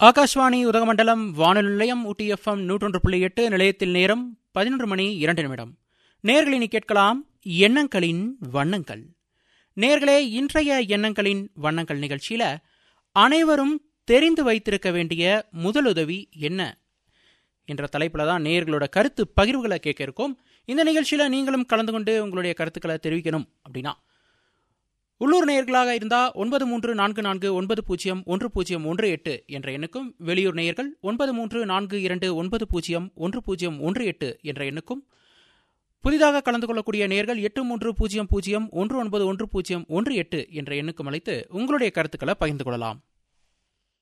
ஆகாஷ்வாணி உதகமண்டலம் வானொலி நிலையம் ஊட்டி எஃப்எம் நூற்றொன்று புள்ளி எட்டு நிலையத்தில் நேரம் பதினொன்று மணி இரண்டு நிமிடம் நேர்களினி கேட்கலாம் எண்ணங்களின் வண்ணங்கள் நேர்களே இன்றைய எண்ணங்களின் வண்ணங்கள் நிகழ்ச்சியில அனைவரும் தெரிந்து வைத்திருக்க வேண்டிய முதலுதவி என்ன என்ற தலைப்பில் தான் நேர்களோட கருத்து பகிர்வுகளை கேட்க இருக்கோம் இந்த நிகழ்ச்சியில் நீங்களும் கலந்து கொண்டு உங்களுடைய கருத்துக்களை தெரிவிக்கணும் அப்படின்னா உள்ளூர் நேயர்களாக இருந்தால் ஒன்பது மூன்று நான்கு நான்கு ஒன்பது பூஜ்ஜியம் ஒன்று பூஜ்ஜியம் ஒன்று எட்டு என்ற எண்ணுக்கும் வெளியூர் நேயர்கள் ஒன்பது மூன்று நான்கு இரண்டு ஒன்பது பூஜ்ஜியம் ஒன்று பூஜ்ஜியம் ஒன்று எட்டு என்ற எண்ணுக்கும் புதிதாக கலந்து கொள்ளக்கூடிய நேர்கள் எட்டு மூன்று பூஜ்ஜியம் பூஜ்ஜியம் ஒன்று ஒன்பது ஒன்று பூஜ்ஜியம் ஒன்று எட்டு என்ற எண்ணுக்கும் அழைத்து உங்களுடைய கருத்துக்களை பகிர்ந்து கொள்ளலாம்